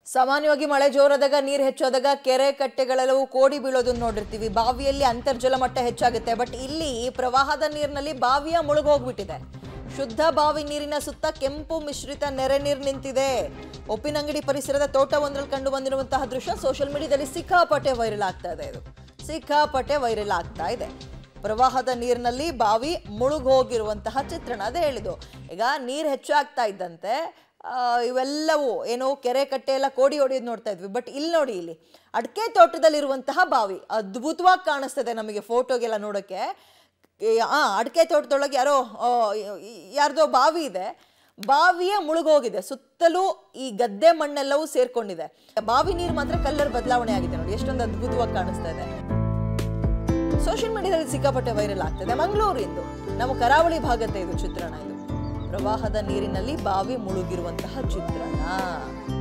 ಸಾಮಾನ್ಯವಾಗಿ ಮಳೆ ಜೋರಾದಾಗ ನೀರು ಹೆಚ್ಚಾದಾಗ ಕೆರೆ ಕಟ್ಟೆಗಳೆಲ್ಲವೂ ಕೋಡಿ ಬೀಳೋದನ್ನ ನೋಡಿರ್ತೀವಿ ಬಾವಿಯಲ್ಲಿ ಅಂತರ್ಜಲ ಮಟ್ಟ ಹೆಚ್ಚಾಗುತ್ತೆ ಬಟ್ ಇಲ್ಲಿ ಪ್ರವಾಹದ ನೀರಿನಲ್ಲಿ ಬಾವಿಯ ಮುಳುಗೋಗ್ಬಿಟ್ಟಿದೆ ಶುದ್ಧ ಬಾವಿ ನೀರಿನ ಸುತ್ತ ಕೆಂಪು ಮಿಶ್ರಿತ ನೆರೆ ನೀರು ನಿಂತಿದೆ ಉಪ್ಪಿನಂಗಡಿ ಪರಿಸರದ ತೋಟವೊಂದರಲ್ಲಿ ಕಂಡು ಬಂದಿರುವಂತಹ ದೃಶ್ಯ ಸೋಷಿಯಲ್ ಮೀಡಿಯಾದಲ್ಲಿ ಸಿಕ್ಕಾಪಟ್ಟೆ ವೈರಲ್ ಆಗ್ತಾ ಇದೆ ಇದು ಸಿಕ್ಕಾಪಟ್ಟೆ ವೈರಲ್ ಆಗ್ತಾ ಇದೆ ಪ್ರವಾಹದ ನೀರಿನಲ್ಲಿ ಬಾವಿ ಮುಳುಗೋಗಿರುವಂತಹ ಚಿತ್ರಣ ಅದೇ ಹೇಳಿದ್ದು ಈಗ ನೀರು ಹೆಚ್ಚಾಗ್ತಾ ಇದ್ದಂತೆ ಆ, ಇವೆಲ್ಲವೂ ಏನು ಕೆರೆ ಕಟ್ಟೆ ಎಲ್ಲ ಕೋಡಿ ಹೊಡೆಯೋದು ನೋಡ್ತಾ ಇದ್ವಿ ಬಟ್ ಇಲ್ಲಿ ನೋಡಿ ಇಲ್ಲಿ ಅಡಿಕೆ ತೋಟದಲ್ಲಿರುವಂತಹ ಬಾವಿ ಅದ್ಭುತವಾಗಿ ಕಾಣಿಸ್ತದೆ ನಮಗೆ ಫೋಟೋಗೆಲ್ಲ ನೋಡೋಕ್ಕೆ ಆ ಅಡಿಕೆ ತೋಟದೊಳಗೆ ಯಾರೋ ಆ, ಯಾರ್ದೋ ಬಾವಿ ಇದೆ ಬಾವಿಯೇ ಮುಳುಗೋಗಿದೆ ಸುತ್ತಲೂ ಈ ಗದ್ದೆ ಮಣ್ಣೆಲ್ಲವೂ ಸೇರ್ಕೊಂಡಿದೆ ಬಾವಿ ನೀರು ಮಾತ್ರ ಕಲ್ಲರ್ ಬದಲಾವಣೆ ಆಗಿದೆ ನೋಡಿ ಎಷ್ಟೊಂದು ಅದ್ಭುತವಾಗಿ ಕಾಣಿಸ್ತಾ ಇದೆ ಸೋಷಿಯಲ್ ಮೀಡಿಯಾದಲ್ಲಿ ಸಿಕ್ಕಾಪಟ್ಟೆ ವೈರಲ್ ಆಗ್ತದೆ ಮಂಗಳೂರಿಂದು ನಮ್ಮ ಕರಾವಳಿ ಭಾಗದ ಇದು ಚಿತ್ರಣ ಇದು ಪ್ರವಾಹದ ನೀರಿನಲ್ಲಿ ಬಾವಿ ಮುಳುಗಿರುವಂತಹ ಚಿತ್ರಣ